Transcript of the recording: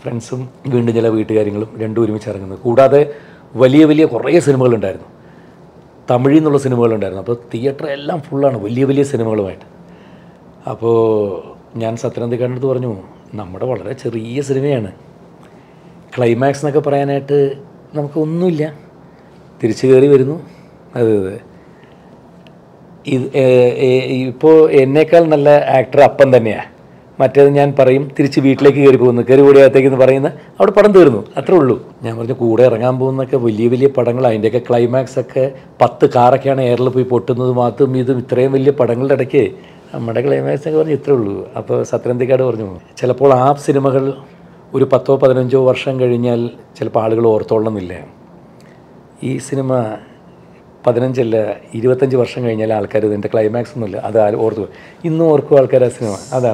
ഫ്രണ്ട്സും വീണ്ടും ചില വീട്ടുകാര്യങ്ങളും രണ്ടും ഒരുമിച്ച് ഇറങ്ങുന്നത് കൂടാതെ വലിയ വലിയ കുറേ സിനിമകളുണ്ടായിരുന്നു തമിഴിൽ നിന്നുള്ള സിനിമകളുണ്ടായിരുന്നു അപ്പോൾ തിയേറ്റർ എല്ലാം ഫുള്ളാണ് വലിയ വലിയ സിനിമകളുമായിട്ട് അപ്പോൾ ഞാൻ സത്യനന്ദിക്കാരൻ്റെ അടുത്ത് പറഞ്ഞു നമ്മുടെ വളരെ ചെറിയ സിനിമയാണ് ക്ലൈമാക്സ് എന്നൊക്കെ പറയാനായിട്ട് നമുക്കൊന്നുമില്ല തിരിച്ചു കയറി വരുന്നു അതെ അതെ ഇത് ഇപ്പോൾ എന്നേക്കാൾ നല്ല ആക്ടർ അപ്പം തന്നെയാണ് മറ്റേത് ഞാൻ പറയും തിരിച്ച് വീട്ടിലേക്ക് കയറി പോകുന്നു കയറി ഓടിയകത്തേക്ക് എന്ന് പറയുന്ന അവിടെ പടം തീർന്നു അത്രേ ഉള്ളൂ ഞാൻ പറഞ്ഞു കൂടെ ഇറങ്ങാൻ പോകുന്നൊക്കെ വലിയ വലിയ പടങ്ങൾ അതിൻ്റെയൊക്കെ ക്ലൈമാക്സ് ഒക്കെ പത്ത് കാറൊക്കെയാണ് എയറിൽ പോയി പൊട്ടുന്നതും അതും ഇതും ഇത്രയും വലിയ പടങ്ങളുടെ ഇടയ്ക്ക് നമ്മുടെ ക്ലൈമാക്സ് ഒക്കെ പറഞ്ഞു ഇത്രേ ഉള്ളൂ അപ്പോൾ സത്യനന്ദിക്കാട് പറഞ്ഞു ചിലപ്പോൾ ആ സിനിമകൾ ഒരു പത്തോ പതിനഞ്ചോ വർഷം കഴിഞ്ഞാൽ ചിലപ്പോൾ ആളുകൾ ഓർത്തോളണമെന്നില്ല ഈ സിനിമ പതിനഞ്ചല്ല ഇരുപത്തഞ്ച് വർഷം കഴിഞ്ഞാൽ ആൾക്കാർ ഇതിൻ്റെ ക്ലൈമാക്സ് ഒന്നുമില്ല അത് ആരും ഓർത്തു ഇന്നും ഓർക്കും ആൾക്കാർ ആ സിനിമ അതാണ്